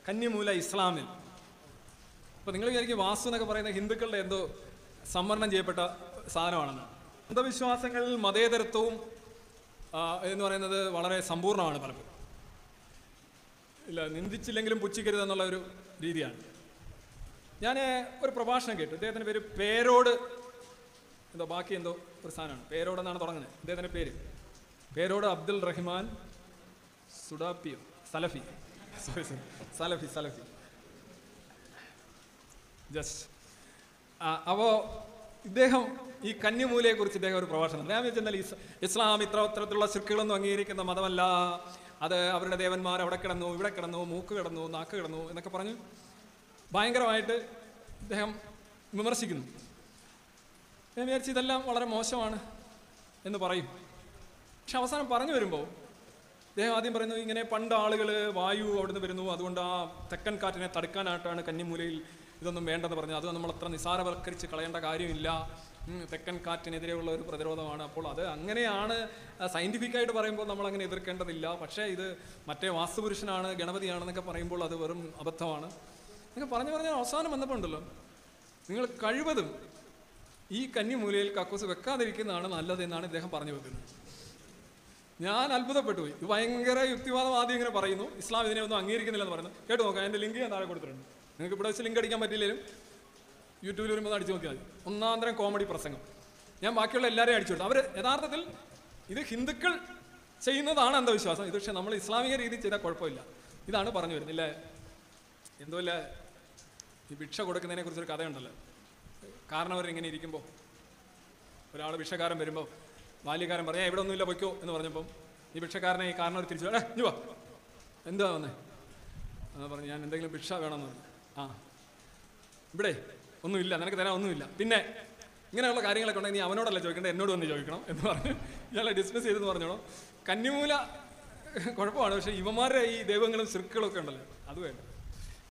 കന്നിമൂല ഇസ്ലാമിൽ അപ്പോൾ നിങ്ങൾ വിചാരിക്കും വാസ്തു എന്നൊക്കെ പറയുന്ന ഹിന്ദുക്കളുടെ എന്തോ സംവരണം ചെയ്യപ്പെട്ട സാധനമാണെന്ന് അന്ധവിശ്വാസങ്ങളിൽ മതേതരത്വവും ആ, എന്ന് പറയുന്നത് വളരെ സമ്പൂർണ്ണമാണ് പലപ്പോഴും ഇല്ല നിന്ദിച്ചില്ലെങ്കിലും പുച്ഛിക്കരുത് എന്നുള്ള ഒരു രീതിയാണ് ഞാൻ ഒരു പ്രഭാഷണം കേട്ടു ഇദ്ദേഹത്തിൻ്റെ പേര് പേരോട് എന്തോ ബാക്കി എന്തോ ഒരു സാധനമാണ് പേരോട് എന്നാണ് തുടങ്ങുന്നത് ഇദ്ദേഹത്തിൻ്റെ പേര് പേരോട് അബ്ദുൽ റഹ്മാൻ സുഡാപ്പിയോ സലഫി സോറി സോറി സലഫി സലഫി ജസ്റ്റ് അപ്പോൾ ഇദ്ദേഹം ഈ കന്യമൂലയെ കുറിച്ച് ഇദ്ദേഹം ഒരു പ്രഭാഷണം ഞാൻ വെച്ചാൽ ഇസ്ലാം ഇത്ര ഇത്തരത്തിലുള്ള ശിർക്കുകളൊന്നും അംഗീകരിക്കുന്ന മതമല്ല അത് അവരുടെ ദേവന്മാർ അവിടെ കിടന്നു ഇവിടെ കിടന്നു മൂക്ക് കിടന്നു നാക്ക് കിടന്നു എന്നൊക്കെ പറഞ്ഞ് ഭയങ്കരമായിട്ട് ഇദ്ദേഹം വിമർശിക്കുന്നു ഞാൻ വിചാരിച്ചു ഇതെല്ലാം വളരെ മോശമാണ് എന്ന് പറയും പക്ഷെ അവസാനം പറഞ്ഞു വരുമ്പോൾ അദ്ദേഹം ആദ്യം പറയുന്നു ഇങ്ങനെ പണ്ട് ആളുകൾ വായു അവിടുന്ന് വരുന്നു അതുകൊണ്ട് ആ തെക്കൻ കാറ്റിനെ തടുക്കാനായിട്ടാണ് കന്നിമൂലയിൽ ഇതൊന്നും വേണ്ടെന്ന് പറഞ്ഞു അത് നമ്മൾ അത്ര നിസാരവൽക്കരിച്ച് കളയേണ്ട കാര്യമില്ല ഉം, തെക്കൻ കാറ്റിനെതിരെയുള്ള ഒരു പ്രതിരോധമാണ് അപ്പോൾ അത് അങ്ങനെയാണ് സയൻറ്റിഫിക്കായിട്ട് പറയുമ്പോൾ നമ്മൾ അങ്ങനെ എതിർക്കേണ്ടതില്ല പക്ഷേ ഇത് മറ്റേ വാസ്തുപുരുഷനാണ് ഗണപതിയാണെന്നൊക്കെ പറയുമ്പോൾ അത് വെറും അബദ്ധമാണ് എന്നൊക്കെ പറഞ്ഞു പറഞ്ഞ അവസാനം വന്നപ്പോൾ ഉണ്ടല്ലോ നിങ്ങൾ കഴിവതും ഈ കന്നിമൂലയിൽ കക്കൂസ് വെക്കാതിരിക്കുന്നതാണ് നല്ലതെന്നാണ് ഇദ്ദേഹം പറഞ്ഞു വെക്കുന്നത് ഞാൻ അത്ഭുതപ്പെട്ടു പോയി ഇത് ഭയങ്കര യുക്തിവാദം ആദ്യം ഇങ്ങനെ പറയുന്നു ഇസ്ലാം ഇതിനെ ഒന്നും അംഗീകരിക്കുന്നില്ലെന്ന് പറയുന്നു കേട്ട് നോക്കാം എൻ്റെ ലിങ്ക് ഞാൻ താഴെ കൊടുത്തിട്ടുണ്ട് നിങ്ങൾക്ക് ഇവിടെ വെച്ച് ലിങ്ക് അടിക്കാൻ പറ്റില്ലെങ്കിലും യൂട്യൂബിൽ വരുമ്പോൾ ഒന്ന് അടിച്ചു നോക്കിയാൽ മതി ഒന്നാം തരം കോമഡി പ്രസംഗം ഞാൻ ബാക്കിയുള്ള എല്ലാവരെയും അടിച്ചു കൊടുത്തു അവർ യഥാർത്ഥത്തിൽ ഇത് ഹിന്ദുക്കൾ ചെയ്യുന്നതാണ് അന്ധവിശ്വാസം ഇത് പക്ഷേ നമ്മൾ ഇസ്ലാമിക രീതിയിൽ ചെയ്താൽ കുഴപ്പമില്ല ഇതാണ് പറഞ്ഞു വരുന്നില്ലേ എന്തോ ഇല്ല ഈ ഭിക്ഷ കൊടുക്കുന്നതിനെ കുറിച്ചൊരു കഥയുണ്ടല്ലോ കാരണം അവർ ഇങ്ങനെ ഇരിക്കുമ്പോൾ ഒരാൾ ഭിക്ഷക്കാരൻ വരുമ്പോൾ ബാല്യക്കാരൻ പറയാം ഇവിടെ ഒന്നുമില്ല പൊയ്ക്കോ എന്ന് പറഞ്ഞപ്പം ഈ ഭിക്ഷക്കാരനെ ഈ കാരണം തിരിച്ചു ഏ ഇഞ്ഞു വാ എന്താ വന്നേ ആ പറഞ്ഞു ഞാൻ എന്തെങ്കിലും ഭിക്ഷ വേണമെന്ന് പറഞ്ഞു ആ ഇവിടെ ഒന്നുമില്ല നിനക്ക് തരാൻ ഒന്നുമില്ല പിന്നെ ഇങ്ങനെയുള്ള കാര്യങ്ങളൊക്കെ ഉണ്ടെങ്കിൽ നീ അവനോടല്ല ചോദിക്കേണ്ടത് എന്നോട് വന്ന് ചോദിക്കണം എന്ന് പറഞ്ഞ് ഇയാളെ ഡിസ്മിസ് ചെയ്തെന്ന് പറഞ്ഞോളൂ കന്നിമൂല കുഴപ്പമാണ് പക്ഷേ ഇവന്മാരുടെ ഈ ദൈവങ്ങളും ശിർക്കുകളും ഒക്കെ ഉണ്ടല്ലോ അത് വേണ്ട